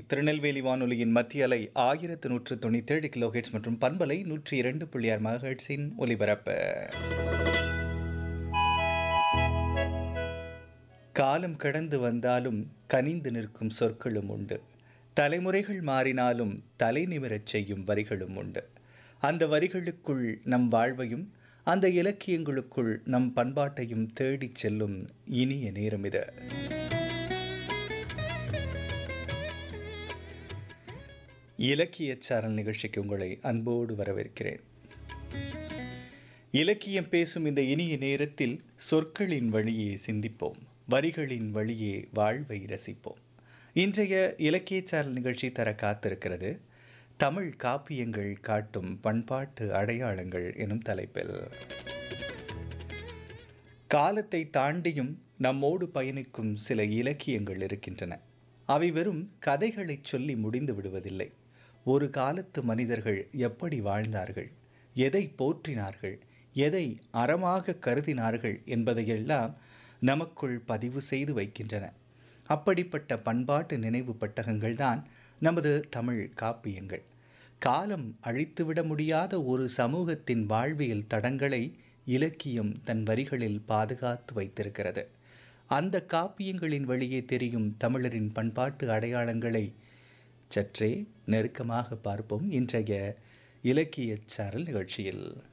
திருநெல்வேலி வானொலியின் மத்திய அலை ஆயிரத்து நூற்று தொண்ணூற்றேழு கிலோஹெட்ஸ் மற்றும் பண்பலை நூற்றி இரண்டு புள்ளி ஆறு மகஹெட்ஸின் ஒலிபரப்பு காலம் கடந்து வந்தாலும் கனிந்து நிற்கும் சொற்களும் உண்டு தலைமுறைகள் மாறினாலும் தலை நிமிரச் செய்யும் வரிகளும் உண்டு அந்த வரிகளுக்குள் நம் வாழ்வையும் அந்த இலக்கியங்களுக்குள் நம் பண்பாட்டையும் தேடிச் செல்லும் இனிய நேரம் இது இலக்கியச் சாரல் நிகழ்ச்சிக்கு உங்களை அன்போடு வரவேற்கிறேன் இலக்கியம் பேசும் இந்த இனிய நேரத்தில் சொற்களின் வழியே சிந்திப்போம் வரிகளின் வழியே வாழ்வை ரசிப்போம் இன்றைய இலக்கியச் சாரல் நிகழ்ச்சி தர காத்திருக்கிறது தமிழ் காப்பியங்கள் காட்டும் பண்பாட்டு அடையாளங்கள் எனும் தலைப்பில் காலத்தை தாண்டியும் நம்மோடு பயணிக்கும் சில இலக்கியங்கள் இருக்கின்றன அவை வெறும் கதைகளை சொல்லி முடிந்து விடுவதில்லை ஒரு காலத்து மனிதர்கள் எப்படி வாழ்ந்தார்கள் எதை போற்றினார்கள் எதை அறமாக கருதினார்கள் என்பதையெல்லாம் நமக்குள் பதிவு செய்து வைக்கின்றன அப்படிப்பட்ட பண்பாட்டு நினைவு பட்டகங்கள்தான் நமது தமிழ் காப்பியங்கள் காலம் அழித்துவிட முடியாத ஒரு சமூகத்தின் வாழ்வியல் தடங்களை இலக்கியம் தன் வரிகளில் பாதுகாத்து வைத்திருக்கிறது அந்த காப்பியங்களின் வழியே தெரியும் தமிழரின் பண்பாட்டு அடையாளங்களை சற்றே நெருக்கமாக பார்ப்போம் இன்றைய இலக்கியச் சாரல் நிகழ்ச்சியில்